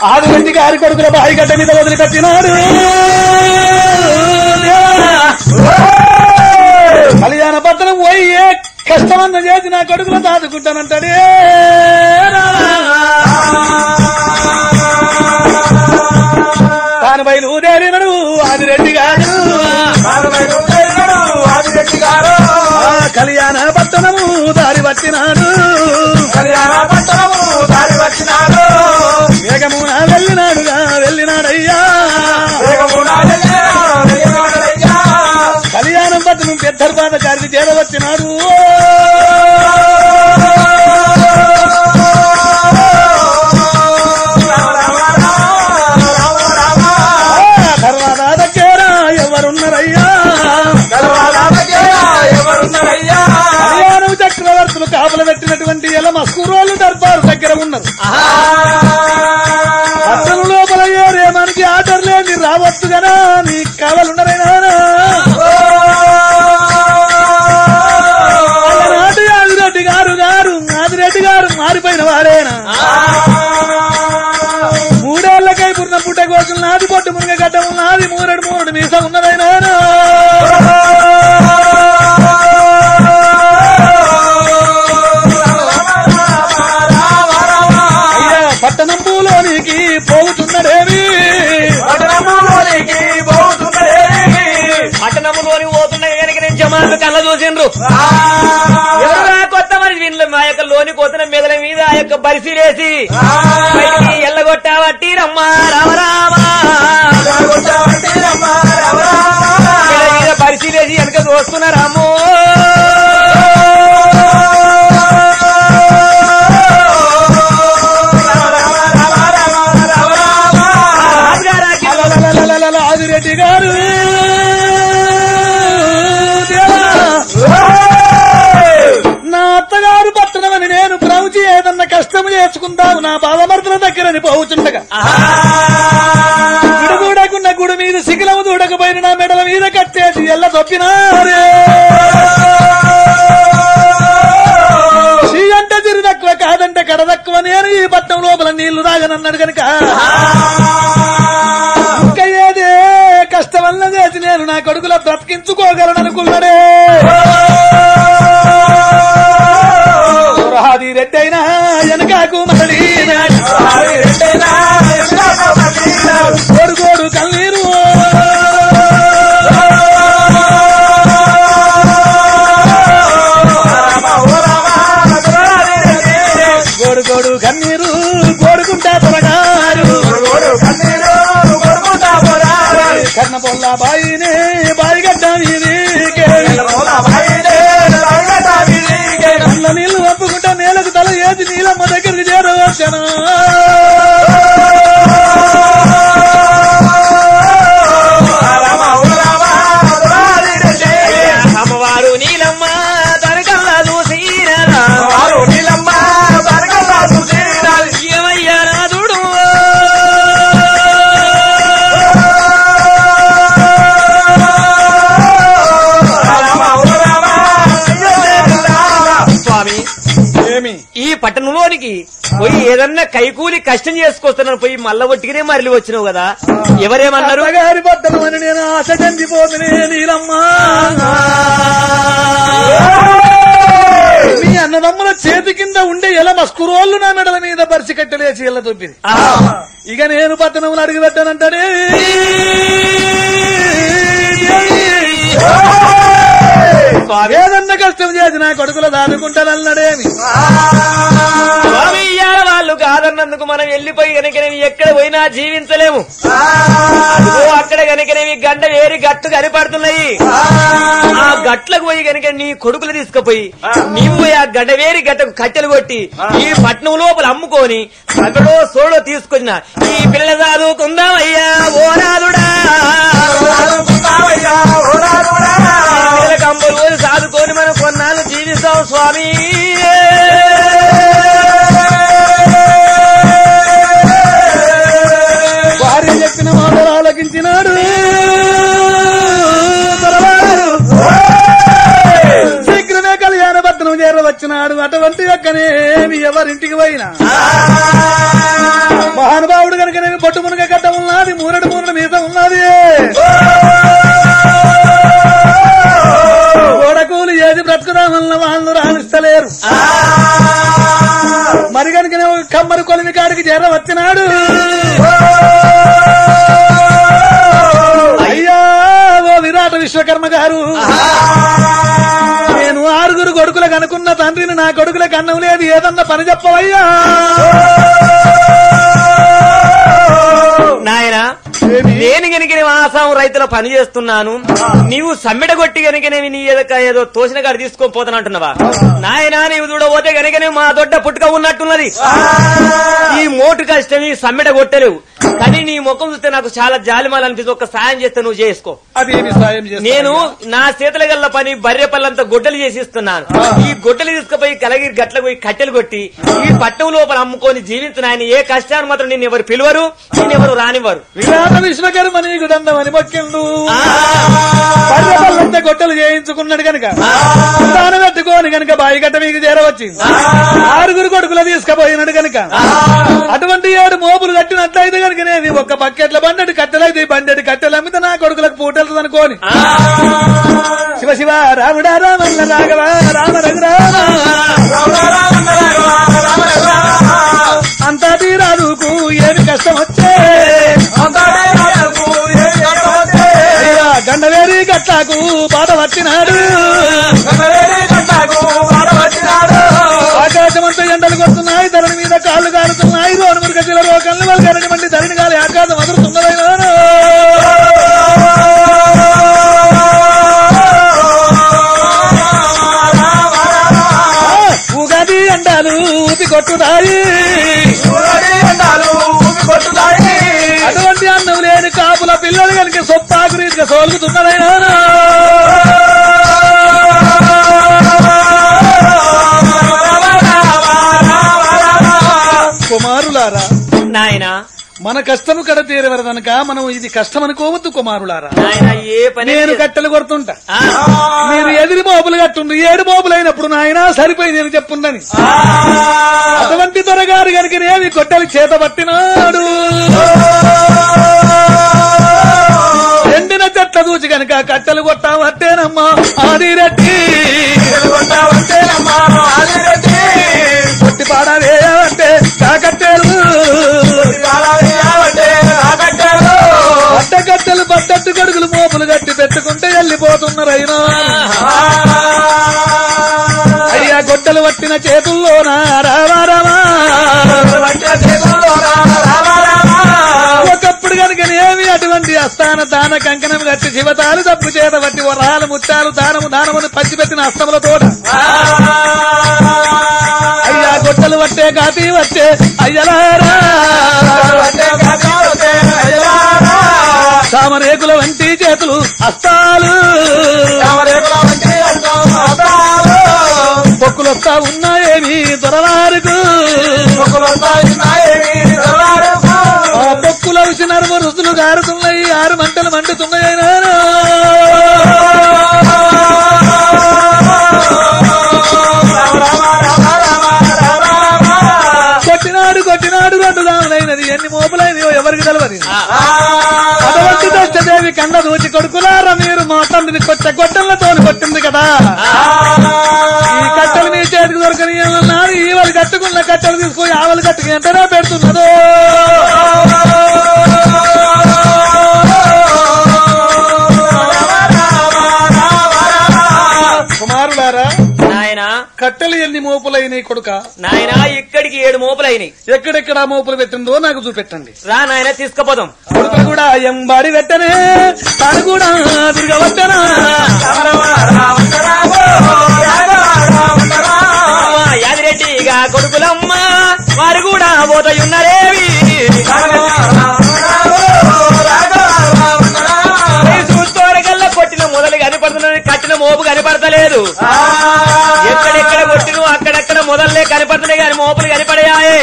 ఆదిరెడ్డి గారి కొడుకుల బాయి గడ్డ మీద వదిలిపెట్టినాడు కళ్యాణ పట్టణం పోయి ఏ కష్టమన్న చేసి నా కొడుకులు దాదుకుంటానంటాడే తాను బయలుదేరినడు ఆదిరెడ్డి గారు ఆదిరెడ్డి గారు ఆ కళ్యాణ పట్టణము దారి పట్టినాడు కళ్యాణ పట్టణము దారి వచ్చినాడు వేగమున వెళ్ళినాడుగా వెళ్ళినాడయ్యా వేగమున వెళ్ళినాడు, వెళ్ళినాడయ్యా. కళ్యాణం పట్టణం పెద్దర్బాద గారికి చేరవచ్చినాడు రామ రామ రామ రామ ఆ తర్వాత దగ్గర ఎవరున్నారయ్యా గర్వాలకే ఎవరున్నారయ్యా కళ్యాణం చక్రవర్తులు కాపలు పెట్టినటువంటి ఎలా మస్కూరోళ్ళు దర్బారు దగ్గర ఉన్నారు పట్టణం లోపల ఏరే మనకి ఆర్డర్ లేని రావచ్చు గనా నీ కావాలున్నారైనా నాటి ఆదిరెడ్డి గారు గారు ఆదిరెడ్డి గారు మారిపోయిన వారేనా మూడేళ్లకై పుట్టిన పుట్ట కోసం నాది పొట్టు మునగ గడ్డ ఉన్నది మూరెడు మూరెడు మీస ఉన్నదైనా అయ్యా పట్టణం పూలోనికి పోగుతున్నదేమి పట్టణములోనికి పోతున్నదేమి? పట్టణంలోని పోతున్నాయి కనుక నేను జమాను కళ్ళ చూసిండ్రు ఎవరా కొత్త మరి వీళ్ళు మా యొక్క లోని కోతన మెదల మీద ఆ యొక్క బరిసిలేసి బయటికి ఎల్లగొట్టావట్టి రమ్మా రామరామా రాగొట్టావంటే రమ్మ రామ రామ. మెదల మీద బరిసిలేసి వెనక చూస్తున్నారమ్మో రాజుగారాకి లలలలలలల ఆదిరెడ్డి గారు దేవా! నా అత్తగారు పట్టణమని నేను ప్రవచి ఏదన్నా కష్టము చేసుకుందాము నా బాధమర్దుల దగ్గరని పోవుచుండగా గుడి దూడకున్న గుడి మీద శిఖిలము దూడకపోయిన నా మెడల మీద కట్టేసి ఎల్ల తొప్పినారే శ్రీ అంటే తిరి తక్కువ కాదంటే కడ తక్కువ నేను ఈ పట్టణం లోపల నీళ్లు తాగనన్నాడు కనుక ఇంకా ఏదే కష్టం వల్ల చేసి నేను నా కొడుకుల బ్రతికించుకోగలను అనుకున్నాడే సురహాది రెడ్డైనా వెనకాకు మరడి గోడు కన్నీరు గోడు గోడు కన్నీరు గోడుకుంటా త్వరగారు కర్ణ పొల్ల బాయినే బాయి గడ్డ మీదికే కళ్ళ నీళ్లు ఒప్పుకుంటా నేలకు తల ఏది నీలమ్మ దగ్గరికి చేరవచ్చను అమ్మవారు నీలమ్మ తనకల్లా చూసిరా ఏమయ్యా నాదుడు స్వామి ఏమి ఈ పట్టణంలోనికి పోయి ఏదన్నా కైకూలి కష్టం చేసుకొస్తున్నాను పోయి మల్ల ఒట్టిగానే మరలి వచ్చినావు కదా ఎవరేమన్నారు అత్తగారి బద్దలు అని నేను ఆశ చందిపోతునే నీలమ్మా మీ అన్నదమ్ముల చేతి కింద ఉండే ఎల మస్కురోళ్ళు నా మెడల మీద బరిసి కట్టలేసి ఎల్ల తొప్పింది ఆ, ఇక నేను పట్టణంలో అడిగి పెట్టానంటాడే స్వామి ఏదన్నా కష్టం చేసి నా కొడుకులు దాదుకుంటానన్నాడేమి స్వామి ఇయ్యాల వాళ్ళు కాదన్నందుకు మనం వెళ్ళిపోయి కనుకనేవి ఎక్కడ పోయినా జీవించలేము అదిగో అక్కడ కనుకనేవి గంట వేరి గట్టు కనపడుతున్నాయి ఆ గట్లకు పోయి కనుక నీ కొడుకులు తీసుకుపోయి నీవు పోయి ఆ గడ్డ వేరి గట్టకు కట్టెలు కొట్టి ఈ పట్నం లోపల అమ్ముకొని అక్కడో సోడో తీసుకొచ్చిన ఈ పిల్ల చదువుకుందామయ్యా ఓ నాదుడా పిల్ల కంపలు పోయి సాదుకొని మనం కొన్నాళ్ళు జీవిస్తాం స్వామి భార్య చెప్పిన మాటలు ఆలకించినాడు దొరవారు. శీఘ్రమే కళ్యాణ భద్రం చేరవచ్చినాడు అటువంటి యొక్కనేమి ఎవరింటికి పోయినా మహానుభావుడు కనుక పొట్టు మునగ గడ్డ ఉన్నది మూరడు మూరడు మీద ఉన్నది గోడకూలు ఏది బ్రతుకుదామన్న వాళ్ళు రాణిస్తలేరు మరి కనుక కమ్మరి కొలిమి కాడికి జర వచ్చినాడు అయ్యా ఓ విరాట విశ్వకర్మ గారు నేను ఆరుగురు కొడుకులకు అనుకున్న తండ్రిని నా కొడుకులకు అన్నం లేదు ఏదన్నా పని చెప్పవయ్యా నాయన ఏమి? నేను గనుక ఆసాం రైతుల పని చేస్తున్నాను నీవు సమ్మిడ కొట్టి గనుక నీ ఏదో ఏదో తోసిన కాడ తీసుకొని పోతానంటున్నావా నాయన నీవు చూడబోతే గనుక మా దొడ్డ పుట్టుక ఉన్నట్టున్నది ఈ మోటు కష్టం ఈ సమ్మిడ కొట్టలేవు కానీ నీ ముఖం చూస్తే నాకు చాలా జాలిమాలు అనిపిస్తుంది ఒక సాయం చేస్తే నువ్వు చేసుకో అదేమి సాయం చేస్తా నేను నా చేతుల గల్ల పని బర్రె పళ్ళంతా గొడ్డలు చేసి ఇస్తున్నాను ఈ గొడ్డలు తీసుకుపోయి కలగిరి గట్లకు పోయి కట్టెలు కొట్టి ఈ పట్టం లోపల అమ్ముకొని జీవించిన ఆయన ఏ కష్టాన్ని మాత్రం నేను ఎవరు పిలువరు నేను ఎవరు రానివ్వరు విరాట విశ్వకర్మ నీకు దండమని మొక్కిండు పల్లె పల్లంతా గొట్టలు చేయించుకున్నాడు కనుక దాని పెట్టుకోని కనుక బాయి గట్ట మీకు చేరవచ్చింది ఆరుగురు కొడుకులు తీసుకుపోయినాడు కనుక అటువంటి ఏడు మోపులు కట్టినట్లయితే కనుక నేను ఒక్క బకెట్ల బండెడు కట్టెలైతే ఈ బండెడు కట్టెలు అమ్మితే నా కొడుకులకు పూటెళ్తుంది అనుకోని శివ శివ రాముడా రామల్ల రాఘవ రామ రఘురామ అంతా తీరాదుకు ఏమి కష్టం వచ్చే అయ్యా గండవేరి గట్లకు బాధ వచ్చినాడు ఆకాశమంతా ఎండలు కొడుతున్నాయి ధరణి మీద కాళ్ళు కారుతున్నాయి రోడ్డు మురుగ చిల రోకల్ని వాళ్ళు గరణి మండి ధరణి గాలి ఆకాశం అదురుతున్నదైనా ఉగాది ఎండాలు ఊపి కొట్టుతాయి అటువంటి అన్నం లేని కాపుల పిల్లలు కనుక సొప్పాకు రీతిగా సోలుగుతున్నదైనా కుమారులారా నాయన మన కష్టము కడ తీరవరదనక మనం ఇది కష్టం అనుకోవద్దు కుమారులారా నాయన ఏ పని నేను కట్టెలు కొడుతుంటా ఆ, మీరు ఎదిరి మోపులు కట్టుండ్రు ఏడు మోపులు అయినప్పుడు నాయన సరిపోయి నేను చెప్పుండని అటువంటి దొరగారు కనుక నేమి కొట్టెలు చేత పట్టినాడు ఎండిన చెట్ల దూచి కనుక కట్టెలు కొట్టామట్టేనమ్మా ఆదిరెడ్డి కొట్టి పాడవేయమంటే కాకట్టేలు అడ్డకట్టెలు బద్దట్టు కడుగులు మోపులు కట్టి పెట్టుకుంటే వెళ్ళిపోతున్నారైనా అయ్యా గొడ్డలు పట్టిన చేతుల్లోనా రావా రావా ఒకప్పుడు కనుక ఏమి అటువంటి అస్థాన దాన కంకణం కట్టి శివతాలు తప్పు చేత బట్టి వరాలు ముత్యాలు దానము దానమును పంచిపెట్టిన అస్తముల తోట అయ్యా గొడ్డలు పట్టే కాతి వచ్చే అయ్యలారా సామరేకుల వంటి చేతులు అస్తాలు పొక్కులు వస్తా ఉన్నాయేమి దొరలారుకు ఆ పొక్కులు అవిసి నరుము రుసులు గారుతున్నాయి ఆరు మంటలు మండుతున్నాయినా కొట్టినాడు కొట్టినాడు రెండు దాములైనది ఎన్ని మోపులైనయో ఎవరికి తెలవదు అటువంటి దష్టదేవి కండ దూచి కొడుకులారా మీరు మా తండ్రిని కొట్ట గొట్టలతో కొట్టింది కదా ఈ కట్టెలు మీ చేతికి దొరకని అన్నారు ఈవలు కట్టుకున్న కట్టెలు తీసుకొని ఆవలు కట్టుకు ఎంతనే పెడుతున్నదో కుమారులారా నాయన కట్టెలు ఎన్ని మోపులైనాయి కొడుక నాయన ఇక్కడికి ఏడు మోపులైనాయి ఎక్కడెక్కడ ఆ మోపులు పెట్టిందో నాకు చూపెట్టండి రా నాయన తీసుకుపోదాం కొడుకు కూడా ఎంబాడి పెట్టనే తాను కూడా తిరగవట్టనా అమ్మ, యాదిరెడ్డిగా కొడుకులమ్మ వారు కూడా పోతయున్నారేవి చూస్తోరగల్లా కొట్టిన మొదలు కనపడుతున్నది కట్టిన మోపు కనపడతలేదు ఎక్కడెక్కడ కొట్టిన అక్కడక్కడ మొదల్లే కనపడుతున్నాయి కానీ మోపులు కనపడయాయే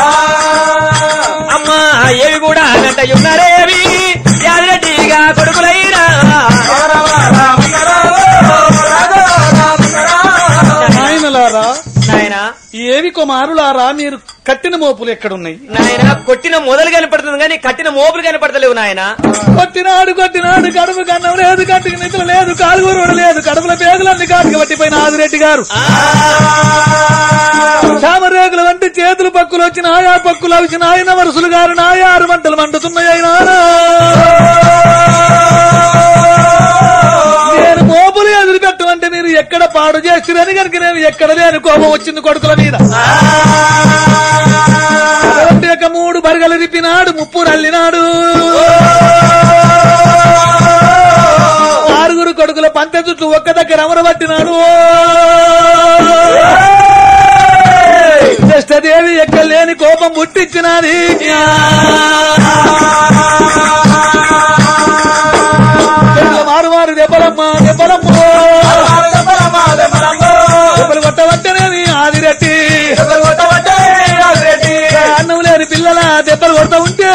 అమ్మా ఏవి కూడా గంటయున్నారేవి యాదిరెడ్డిగా కొడుకులైనా నాయనలారా నాయనా ఈ ఏవి కుమారులారా మీరు కట్టిన మోపులు ఎక్కడున్నాయి నాయన కొట్టిన మొదలు కనపడుతుంది కానీ కట్టిన మోపులు కనపడతలేవు నాయన కొట్టినాడు కొట్టినాడు కడుపు కన్నం లేదు కట్టుకు నిద్ర లేదు కాలుగూరు లేదు కడుపుల పేగులన్నీ కాటుకు పట్టిపోయిన ఆదిరెడ్డి గారు చామరేగుల వంటి చేతులు పక్కులు వచ్చి నాయా పక్కులు అవిచి నాయన వరుసలు గారు నాయా ఆరు మంటలు మండుతున్నాయి అయినా నేను మోపులు ఎదురు పెట్టమంటే మీరు ఎక్కడ పాడు చేస్తురని కనుక నేను ఎక్కడ లేని కోపం వచ్చింది కొడుకుల మీద ఒకటి యొక్క మూడు బరగలు రిప్పినాడు ముప్పు రల్లినాడు ఆరుగురు కొడుకుల పంత చుట్టూ ఒక్క దగ్గర అమరబట్టినాడు దేవి ఎక్కలేని కోపం పుట్టించినది మారు మారు దెబ్బలమ్మ దెబ్బలమ్మ దెబ్బలు కొట్టవట్టనేమి ఆదిరెట్టి అన్నం లేని పిల్లల దెబ్బలు కొడతా ఉంటే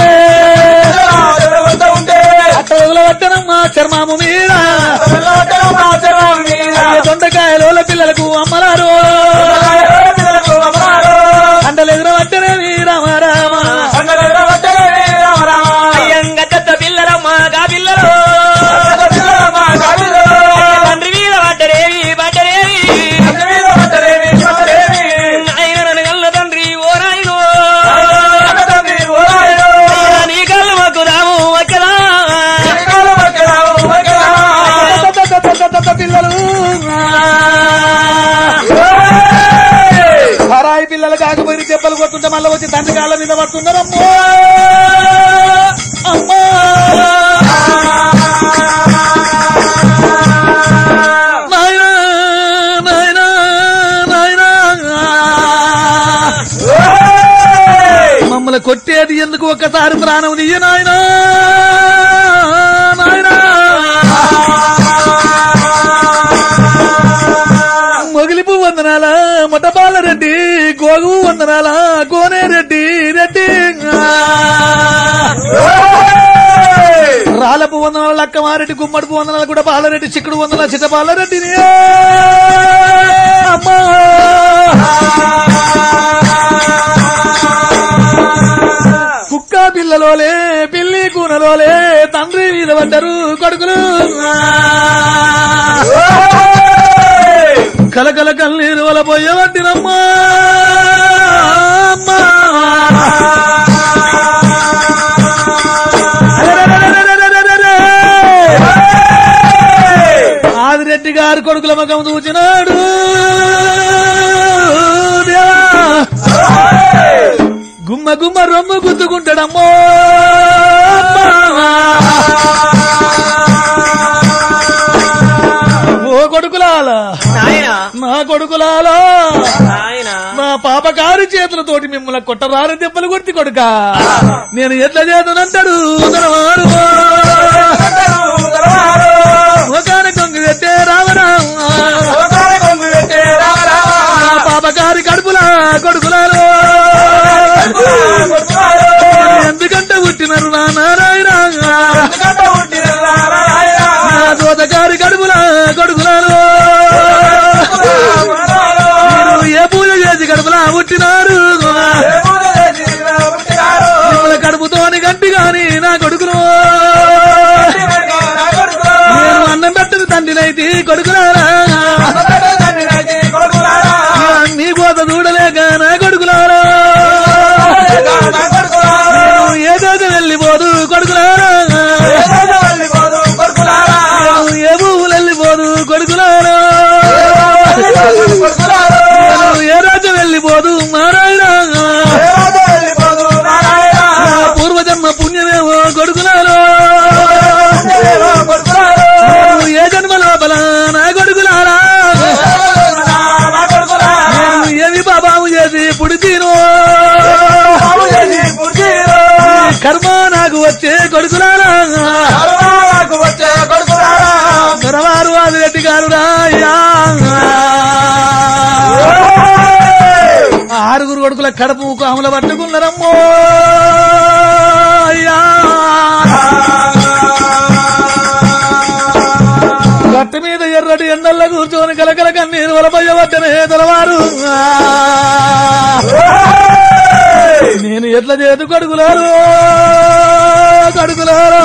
అట్ట వదలవట్టనమ్మా చర్మాము మీద దొండకాయలోల పిల్లలకు అమ్మలారు అండలు ఎదురవట్టనేమి రామ రామ అయ్యంగ చెత్త పిల్లరమ్మా గా పిల్లలు తండ్రి మీద పడ్డరేవి పడ్డరేవి ఆయన నన్ను గల్ల తండ్రి ఓ నాయనో అయ్యా, నీ కళ్ళు మాకు రాము ఒక్కలా పిల్లలు పరాయి పిల్లలు కాకపోయి దెబ్బలు కొట్టుంటే మళ్ళీ వచ్చి తండ్రి కాళ్ళ మీద పడుతున్నారమ్మో అమ్మా నాయనా, నాయనా, నాయనా. మమ్మల్ని కొట్టేది ఎందుకు ఒక్కసారి ప్రాణం తీయ నాయనా నాయనా మొగిలిపు వందనాల మొట్టపాలరెడ్డి గోగు వందనాల కోనేరెడ్డి రెడ్డి రాలపు వందనాల లక్కమారెడ్డి గుమ్మడిపు వందనాలు కూడా పాలరెడ్డి చిక్కుడు వందనాల చిట్టపాలరెడ్డిని అమ్మా కుక్క పిల్లలోలే పిల్లి కూనలోలే తండ్రి మీద పడ్డరు కొడుకులు కలకల కన్నీరు వల పోయబట్టినమ్మా అమ్మా. అరెరెరెరెరెరెరెరెరె. ఆదిరెడ్డి గారు కొడుకుల ముఖం చూచినాడు దేవా. గుమ్మ గుమ్మ రొమ్ము గుద్దుకుంటాడమ్మో ఓ కొడుకులాలా నాయనా నా కొడుకులాలా నాయనా నా పాపకారి చేతులతోటి మిమ్మల్ని కొట్టరాని దెబ్బలు కొట్టి కొడుక నేను ఎట్లా చేతనంటాడు ఉదరవారు ఒకరి కొంగు పెట్టే రామరామ నా పాపకారి కడుపులా కొడుకులారు ఎందుకంటే పుట్టినారు నా నారాయణ నా దోతకారి కడుపులా కొడుకులారు మీరు ఏ పూజ చేసి కడుపులా పుట్టినారు మిమ్మల్ని కడుపుతోని గంటి గాని నా కొడుకులు నేను అన్నం పెట్టదు తండ్రినైతే కొడుకులారా నీ కోత చూడలేక నా కొడుకులారా నేను ఏ దేశం వెళ్ళిపోదు కొడుకులారా నేను ఏ భూములు వెళ్ళిపోదు కొడుకులారా నేను ఏ రాజ్యం వెళ్ళిపోదు నారాయణ నా పూర్వజన్మ పుణ్యమేమో కొడుకులారా నేను ఏ జన్మ లోపల నా కొడుకులారా నేను ఏమి పాపాము చేసి పుడితీను కర్మ నాకు వచ్చే కొడుకులారా దొరవారు ఆదిరెడ్డి గారు రాయ్యా ఆరుగురు కొడుకుల కడుపు కాముల పట్టుకున్నారమ్మో అయ్యా గట్టు మీద ఎర్రటి ఎండల్లో కూర్చొని కలకల కన్నీరు వలపయ్యబట్టనే దొరవారు ఎట్లా చేతు కడుగులారు కడుగులారు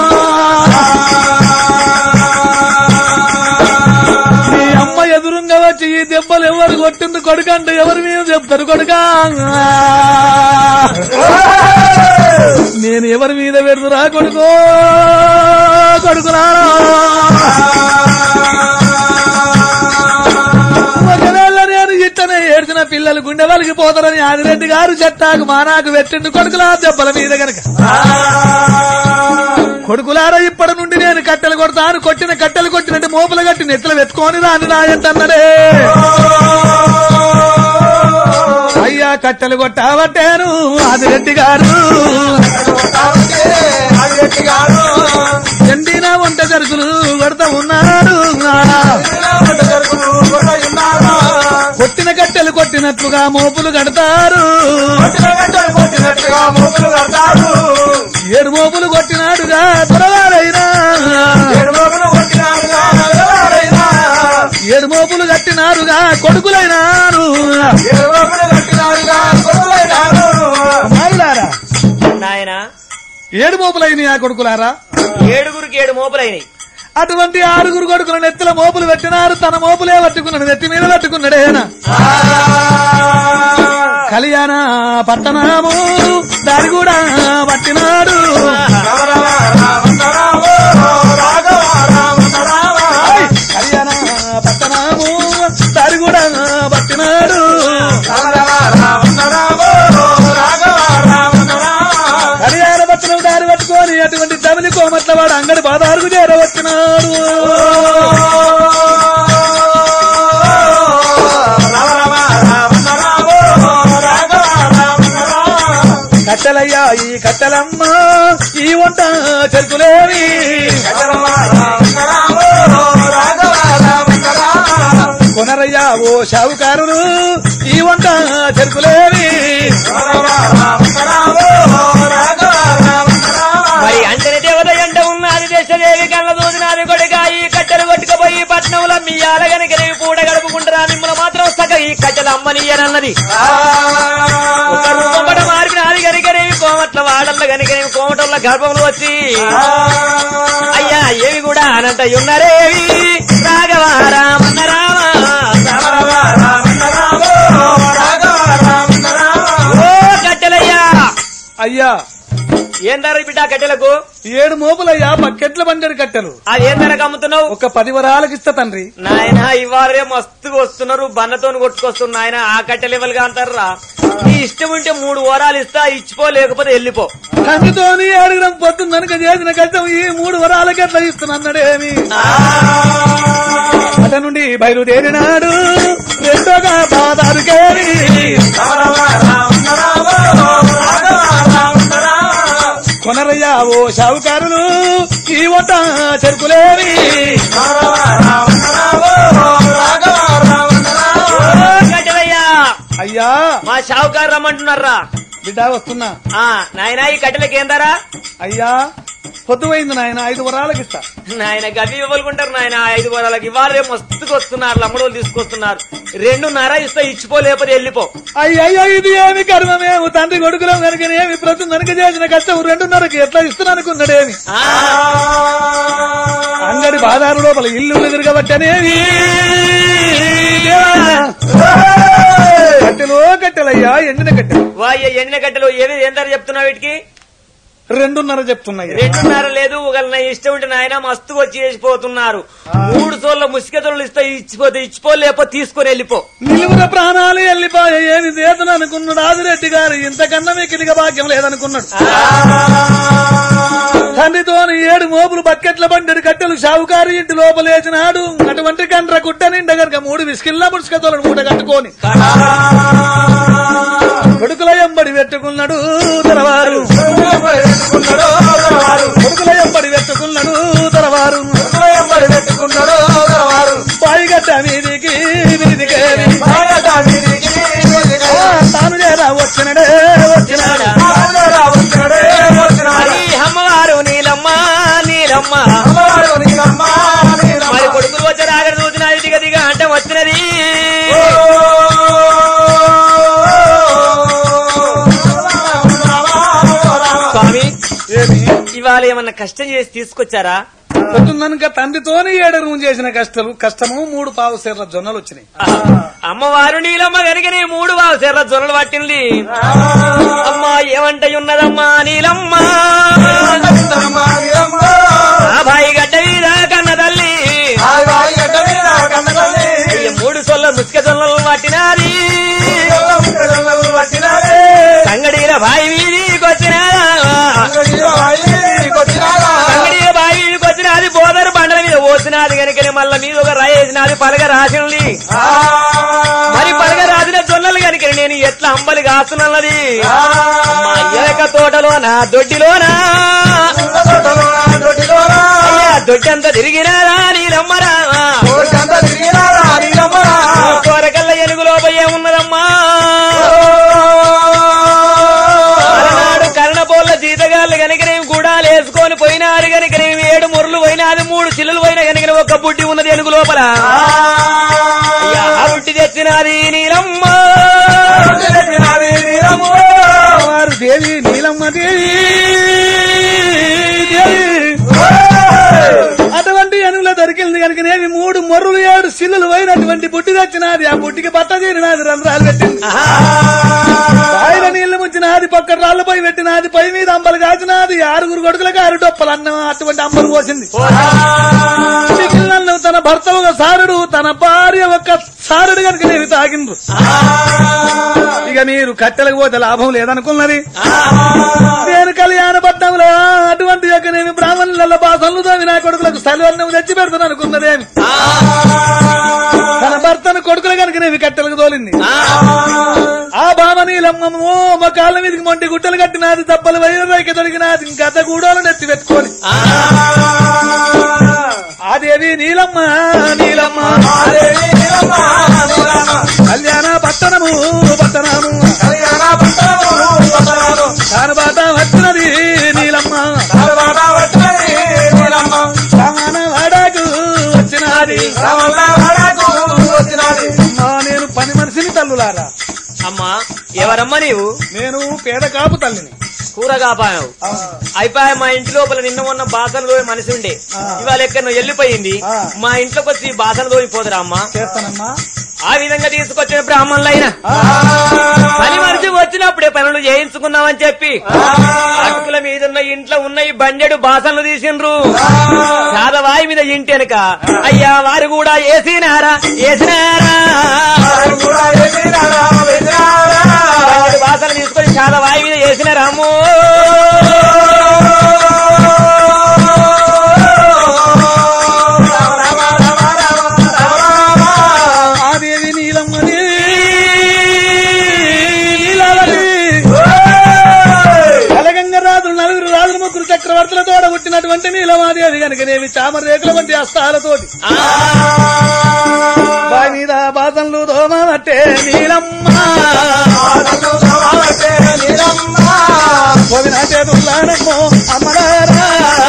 మీ అమ్మ ఎదురుంగా వచ్చి ఈ దెబ్బలు ఎవరు కొట్టింది కొడుక అంటే ఎవరు మేము చెప్తారు కొడుక నేను ఎవరి మీద పెడుతురా కొడుకో కొడుకులారా ఒకవేళ నేను ఇట్టనే ఏడ్చిన పిల్లలు గుండె వలికి పోతారని ఆదిరెడ్డి గారు చెట్టాకు మానాకు పెట్టిండు కొడుకులా దెబ్బల మీద గనక కొడుకులారా ఇప్పటి నుండి నేను కట్టెలు కొడతాను కొట్టిన కట్టెలు కొట్టినట్టు మోపులు కట్టి నెత్తులు వెతుకొని రాని రాయంటన్నడే అయ్యా కట్టెలు కొట్టావట్టాను ఆదిరెడ్డి గారు ఎండిన వంట జరుకులు కొడతా ఉన్నాడు కొట్టిన కట్టెలు కొట్టినట్లుగా మోపులు కడతారు ఏడు మోపులు కొట్టినాడుగా త్వరవారైనా ఏడు మోపులు కట్టినారుగా కొడుకులైనారు మారులారా నాయన ఏడు మోపులైన ఆ కొడుకులారా ఏడుగురికి ఏడు మోపులైనవి అటువంటి ఆరుగురు కొడుకుల నెత్తిల మోపులు పెట్టినారు తన మోపులే పట్టుకున్నాడు నెత్తి మీద పట్టుకున్నాడేనా కళ్యాణ పట్టణము దారి కూడా పట్టినాడు కళ్యాణ పట్టణము దారి కూడా పట్టినాడు కళ్యాణ పట్టణం దారి పట్టుకొని అటువంటి తమిళ కోమట్ల వాడు అంగడి బాదారుకు చేరవచ్చినాడు కట్టెలయ్యా ఈ కట్టెలమ్మ ఈ వంట చెరుకులేవి కొనరయ్యా ఓ షావుకారులు ఈ వంట చెరుకులేవి మరి అంజని దేవత ఎంట ఉన్నది దేశదేవి కళ్ళ దూదినాది కొడుక ఈ కట్టెలు కొట్టుకుపోయి పట్నంలో మీ ఆలగనికి పూట గడుపుకుంటారా మిమ్మల్ని మాత్రం సగ ఈ కట్టెలు అమ్మనియనన్నది ఒక రూపంబడ మార్పినాది గనికనేవి కోమట్ల వాడల్ల గనికనేవి కోమటల్ల గర్భంలో వచ్చి అయ్యా ఏవి కూడా అనంట ఉన్నరేవి రాఘవ రామన్న రామ ఓ కట్టెలయ్యా అయ్యా ఏం ధర బిడ్డ కట్టెలకు ఏడు మోపులయ్యా బకెట్ల బండెడు కట్టెలు అది ఏం ధరకు అమ్ముతున్నావు ఒక పది వరాలకు ఇస్తా తండ్రి నాయన ఇవాళే మస్తుగా వస్తున్నారు బన్నతోని కొట్టుకొస్తున్నారు నాయన ఆ కట్టె లెవెల్ గా అంటారా నీ ఇష్టం ఉంటే మూడు వారాలు ఇస్తా ఇచ్చిపో లేకపోతే వెళ్ళిపో తండ్రితోని అడగడం పొద్దున్న కనుక చేసిన కష్టం ఈ మూడు వరాలకి ఎట్లా ఇస్తున్నాడేమి అట నుండి బయలుదేరినాడు రెండోగా బాదారుకేరి కొనరయ్యా ఓ షావుకారులు ఈ వంట చెరుకులేవి ఓ కట్టెలయ్యా అయ్యా మా షావుకారు రమ్మంటున్నారా బిడ్డ వస్తున్నా ఆ నాయన ఈ కట్టెలకి ఏం ధర అయ్యా పొద్దుపోయింది నాయన ఐదు వరాలకి ఇస్తా నాయన గవి ఇవ్వలుకుంటారు నాయన ఐదు వారాలకి ఇవాళ మస్తుగా వస్తున్నారు లమ్మడోలు తీసుకొస్తున్నారు రెండున్నర ఇస్తా ఇచ్చిపో లేకపోతే వెళ్ళిపో అయ్యయ్యో ఇది ఏమి కర్మమేము తండ్రి కొడుకులం కనుకనేమి ప్రతి కనుక చేసిన కష్టం రెండున్నరకి ఎట్లా ఇస్తున్నా అనుకున్నాడేమి ఆ, అంగడి బాదారు లోపల ఇల్లు తిరగబట్టనేవి కట్టెలో కట్టెలయ్యా ఎండిన కట్టెలు వాయ్య ఎండిన కట్టెలు ఏది ఏం ధర చెప్తున్నావు వీటికి రెండున్నర చెప్తున్నాయి రెండున్నర లేదు ఒకళ్ళ నా ఇష్టం ఉంటే నాయన మస్తు వచ్చి చేసిపోతున్నారు మూడు సోళ్ళ ముసిగతలు ఇస్తే ఇచ్చిపోతే ఇచ్చిపో లేకపోతే తీసుకొని వెళ్ళిపో నిలువుర ప్రాణాలు వెళ్ళిపోయా ఏమి చేతను అనుకున్నాడు ఆదిరెడ్డి గారు ఇంతకన్నా మీకు భాగ్యం లేదనుకున్నాడు తండ్రితోని ఏడు మోపులు బకెట్ల బండెడు కట్టెలు షావుకారు ఇంటి లోపలేసినాడు అటువంటి కండ్ర కుట్ట నిండా గనక మూడు విసికిల్లా ముడుచుకతోలను మూట కట్టుకొని కొడుకుల ఎంబడి పెట్టుకున్నాడు తెరవారు కొడుకుల ఎంబడి పెట్టుకున్నాడు తెరవారు బాయిగట్ట మీదికి మీదికేరి ఆ, తాను చేరా వచ్చినడే వచ్చినాడా మరి అమ్మవారు నీలమ్మ నీలమ్మ మరి కొడుకులు వచ్చి రాగడ చూసినది దిగ దిగ అంటే వచ్చినది ఏమి ఇవాళ ఏమన్నా కష్టం చేసి తీసుకొచ్చారా పొద్దున్ననక తండ్రితోనే ఏడరు చేసిన కష్టము కష్టము మూడు పావు సేర్ల జొన్నలు వచ్చినాయి అమ్మవారు నీలమ్మ గనుక నీ మూడు బావ సెర్ర జొన్నలు పట్టింది అమ్మా ఏమంట ఉన్నదమ్మా నీలమ్మ ఆ బాయి గడ్డ మీద కన్న తల్లి ఈ మూడు సొల్ల ముసుక జొన్నలు పట్టినాది సంగడీల బాయి వీధికి వచ్చినాదా సంగడీల బాయి వీధికి వచ్చినది బోదరు బండల మీద పోసినది కనుక మళ్ళా మీద ఒక రాయి వేసినది పలగ రాసింది మరి పలగ రాసిన జొన్నలు కనుక నేను ఎట్లా అంబలి కాస్తున్నది మా ఎలక తోటలోనా దొడ్డిలోనా అయ్యా దొడ్డంతా తిరిగినారా నీలమ్మరా కోరకల్ల ఎనుగులో ఏమున్నదమ్మా అలనాడు కర్ణపోళ్ళ జీతగాళ్ళు కనుకనేమి గుడాలు వేసుకొని పోయినారు కనుకనేమి ఏడు ముర్రులు పోయినాది మూడు చిల్లులు పోయినా కనుక ఒక బుడ్డి ఉన్నది ఎనుగు లోపల అయ్యా, ఆ బుడ్డి తెచ్చినది నీలమ్మ వారు దేవి నీలమ్మ దేవి దేవి అటువంటి ఎనుగులో దొరికింది కనుక నేవి మూడు మొర్రులు ఏడు సిల్లులు పోయినటువంటి బుడ్డి తెచ్చినది ఆ బుడ్డికి బట్ట తీరినది రంధ్రాలు పెట్టింది ఆహా. ఆయన నీళ్లు ముంచినది పక్క రాళ్ళు పోయి పెట్టినది పై మీద అంబలు కాచినది ఆరుగురు కొడుకులకు ఆరు డొప్పలు అన్నం అటువంటి అంబలు పోసింది మిగిలిన తన భర్త ఒక సారుడు తన భార్య ఒక సారుడు కనుక నేను తాగిండ్రు ఇక మీరు కట్టెలకు పోతే లాభం లేదనుకున్నది నేను కళ్యాణ పట్టణంలో అటువంటి యొక్క నేను బ్రాహ్మణుల బాసలు తోమి నా కొడుకులకు సలవన్నం తెచ్చి పెడతాను అనుకున్నదేమి తన భర్తను కొడుకులు కనుక నేను కట్టెలకు తోలింది ఆ భామనీలమ్మో మా కాళ్ళ మీదకి మొంటి గుట్టలు కట్టినాది దెబ్బలు వైరకి దొరికినాది ఇంకత గూడోలు నెత్తి పెట్టుకొని ఆ దేవి నీలమ్మ నీలమ్మ కళ్యాణ పట్టణము పట్టణము కానబాట వచ్చినది నీలమ్మ సమాన వాడాకు వచ్చినది అమ్మా, నేను పని మనిషిని తల్లులారా అమ్మా ఎవరమ్మా నీవు నేను పేద కాపు తల్లిని కూర కాపాయావు అయిపోయా మా ఇంటి లోపల నిన్న మొన్న బాసలు తోయి మనిషి ఉండే ఆ. ఇవాళ ఎక్కడ నువ్వు వెళ్ళిపోయింది ఆ. మా ఇంట్లోకి వచ్చి బాసలు తోయి పోదురా అమ్మా చేస్తానమ్మా ఆ విధంగా తీసుకొచ్చిన బ్రాహ్మణులైనా పని మనిషి వచ్చినప్పుడే పనులు చేయించుకున్నామని చెప్పి అటుకుల మీద ఉన్న ఇంట్లో ఉన్న ఈ బండెడు బాసనలు తీసిండ్రు చాదవాయి మీద ఇంటి వెనక అయ్యా వారు కూడా వేసినారా వేసినారా బండెడు బాసనలు తీసుకొని చాలా వాయి మీద వేసినారా అమ్మో ఆ దేవి నీలమ్మ దేవి నీలావతి. కలగంగ రాజులు నలుగురు రాజులు ముగ్గురు చక్రవర్తుల తోడ పుట్టినటువంటి నీలమాదేవి కనుకనేవి చామర రేకుల వంటి హస్తాలతోటి బావి మీద బాధలు దోమనట్టే నీలమ్మ కోవిన చేతుల్లానమ్మో అమ్మలారా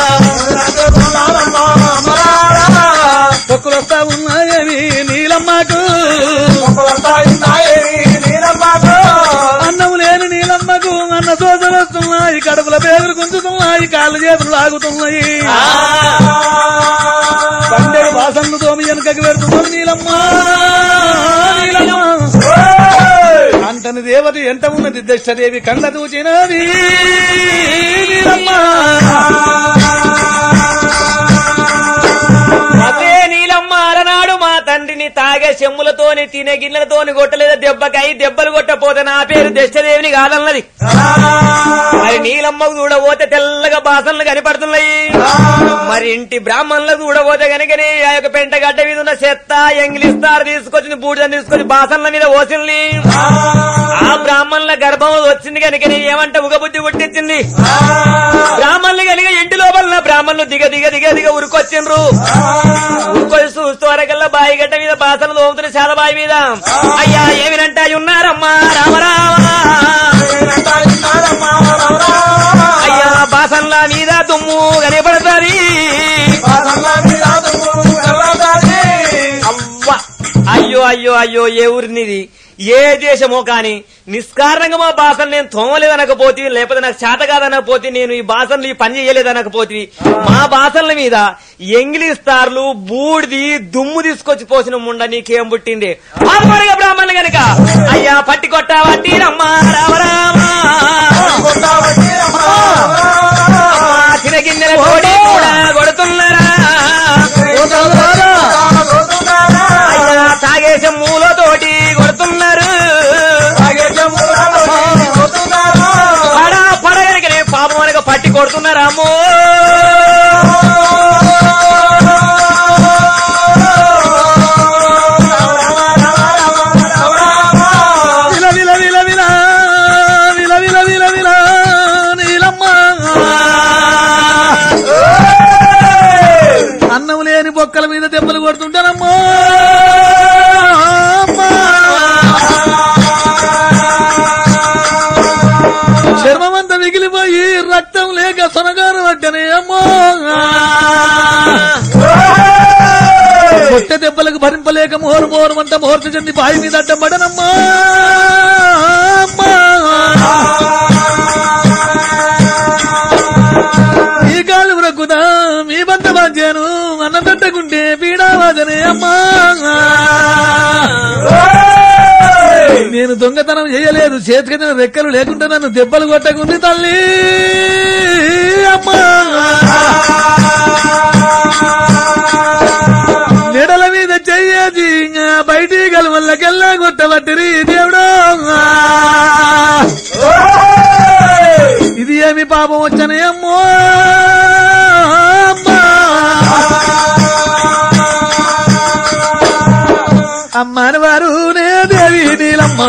తొక్కులొస్తా ఉన్నాయని నీలమ్మకు అన్నం లేని నీలమ్మకు అన్న సోదలు వస్తున్నాయి కడుపుల పేగులు గుంజుతున్నాయి కాళ్ళు చేతులు లాగుతున్నాయి పండేడు వాసన్ను తోమి వెనుకకి పెడుతున్నది నీలమ్మ నీలమ్మ అంటని దేవత ఎంత ఉన్నది దశదేవి కళ్ళ దూచినది నీలమ్మ అదే నీలమ్మ అలనాడు మా తండ్రిని తాగే చెమ్ములతోని తినే గిన్నెలతోని కొట్టలేదు దెబ్బకై దెబ్బలు కొట్టపోతే నా పేరు దశదేవిని కాదన్నది మరి నీలమ్మకు చూడబోతే తెల్లగా బాసనలు కనపడుతున్నాయి మరి ఇంటి బ్రాహ్మణులకు చూడబోతే కనుకనే ఆ యొక్క పెంట గడ్డ మీద ఉన్న చెత్త ఎంగిలిస్తారు తీసుకొచ్చింది బూడిదని తీసుకొని బాసనల మీద పోసింది ఆ బ్రాహ్మణుల గర్భం వచ్చింది కనుకనే ఏమంటే ఉగబుద్ధి పుట్టించింది బ్రాహ్మణులు కనుక ఇంటి లోపల బ్రాహ్మణులు దిగ దిగ దిగ దిగ ఉరుకొచ్చిండ్రు ఉరుకొచ్చి చూస్తూ వరకల్లా బాయి గడ్డ మీద బాసలు తోముతున్న చాలా బాయి మీద అయ్యా ఏమినంటే అయి ఉన్నారమ్మా రామరామా అయ్యా బాసన్ల మీద దుమ్ము కనపడుతుంది అవ్వ అయ్యో అయ్యో అయ్యో ఏ ఊరినిది ఏ దేశమో కాని నిష్కారణంగా మా భాషను నేను తోమలేదనకపోతే లేకపోతే నాకు చేత కాదనకపోతే నేను ఈ భాషలు ఈ పని చేయలేదనకపోతే మా భాషల మీద ఎంగిలిస్తార్లు బూడిది దుమ్ము తీసుకొచ్చి పోసిన ముండ నీకేం పుట్టింది ఆత్మరిగా బ్రాహ్మణులు గనక అయ్యా పట్టి కొట్ట వట్టి రమ్మ రామ రామ చిన్న గిన్నెల తోటి కూడా కొడుతున్నారా అయ్యా తాగేసే మూలతోటి కొడుతున్నారు పడ పడగలిగిన పాపం అనగా పట్టి కొడుతున్నారా అమ్మో విల విల విల విల విల విల విల విల నీలమ్మ అన్నం లేని బొక్కల మీద దెబ్బలు కొడుతుంటానమ్మా అమ్మా. చర్మమంతా మిగిలిపోయి రక్తం లేక సొనగారు పట్టనే అమ్మా కొట్ట దెబ్బలకు భరింపలేక మోరు మోరు అంట మోర్త చెంది బాయి మీద అడ్డం పడనమ్మా అమ్మా. ఈ కాళ్ళు బ్రక్కుదా మీ బంత బాధ్యాను అన్న తట్టకుంటే పీడావాదనే అమ్మా నేను దొంగతనం చేయలేదు చేతికి రెక్కలు లేకుండా నన్ను దెబ్బలు కొట్టకుంది తల్లి అమ్మా నెడల మీద చెయ్యేది ఇంకా బయటి గలవల్లకెల్లా కొట్టబట్టిరి దేవుడు ఇది ఏమి పాపం వచ్చనే అమ్మో అమ్మా. అమ్మని వారు నే దేవి నీలమ్మ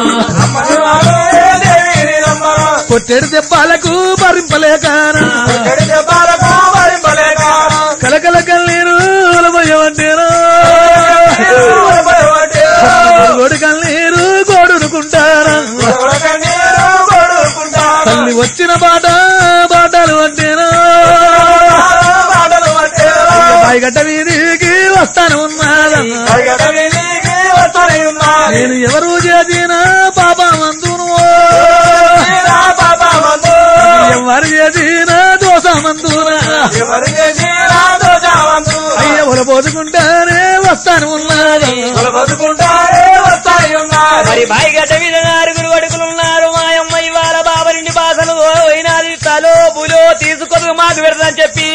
కొట్టెడు దెబ్బలకు భరింపలేకనా కలకల కన్నీరు పోయమంటేనా గోడు కన్నీరు గోడునుకుంటారా తల్లి వచ్చిన బాట బాటలు అంటేనా పైగట్ట వీధికి వస్తాను ఉన్నాదమ్మా నేను ఎవరు చేసిన పాపమందును ఎవరు చేసిన దోషమందునా అయ్య ఒల పోసుకుంటానే వస్తాను ఉన్నాదమ్మా బతుకుంటారే వస్తాయి ఉన్నారు మరి బాయి గడ్డ మీద ఆరుగురు అడుగులు ఉన్నారు మాయమ్మ ఇవాళ బాబరింటి బాధలు పోయినాది తలో బులో తీసుకొని మాకు పెడదని చెప్పి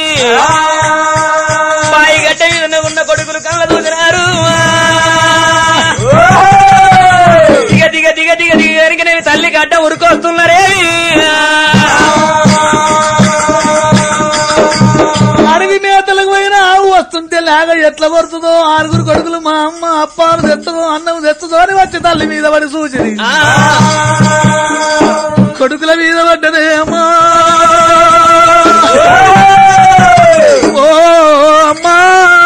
బాయి గడ్డ మీద ఉన్న కొడుకులు కళ్ళ దూసినారు దిగ దిగ దిగ దిగ దిగ ఎరిగినవి తల్లి గడ్డ ఉరుకొస్తున్నారే అడవి మేతలకు పోయిన ఆవు వస్తుంటే లేక ఎట్లా పడుతుందో ఆరుగురు కొడుకులు మా అమ్మ అప్పాలు తెచ్చదో అన్నం తెచ్చదో అని వచ్చి తల్లి మీద పడి సూచన కొడుకుల మీద పడ్డదే అమ్మా ఓ అమ్మా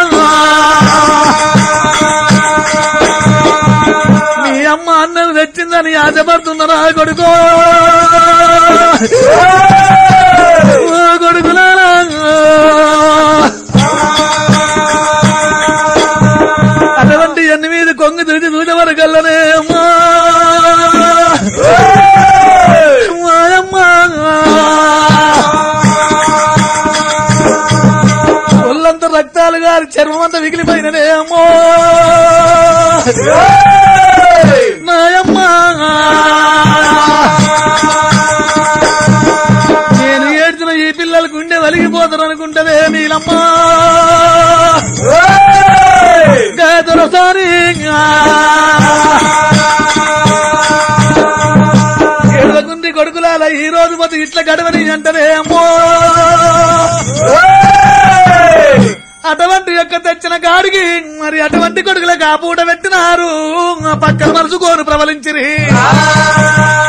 మీ అమ్మ అన్నం తెచ్చిందని ఆశపడుతున్నారా కొడుకో ఓ కొడుకులారా అటువంటి ఎనిమిది కొంగు తుడి దూడ వరకల్లనే అమ్మా మాయమ్మా. ఒళ్ళంతా రక్తాలు గారి చర్మం అంతా మిగిలిపోయిననే అమ్మో నాయమ్మా నేను ఏడ్చిన ఈ పిల్లలు గుండె వలిగిపోతారు అనుకుంటదే నీలమ్మా దొరసారి ఏడవకుంది కొడుకులాల ఈ రోజు మత ఇట్లా గడవని అంటనే అమ్మో అటువంటి యొక్క తెచ్చిన గాడికి మరి అటువంటి కొడుకులకు ఆ పూట పెట్టినారు పక్కన మరుచుకోను ప్రబలించిరి ఆ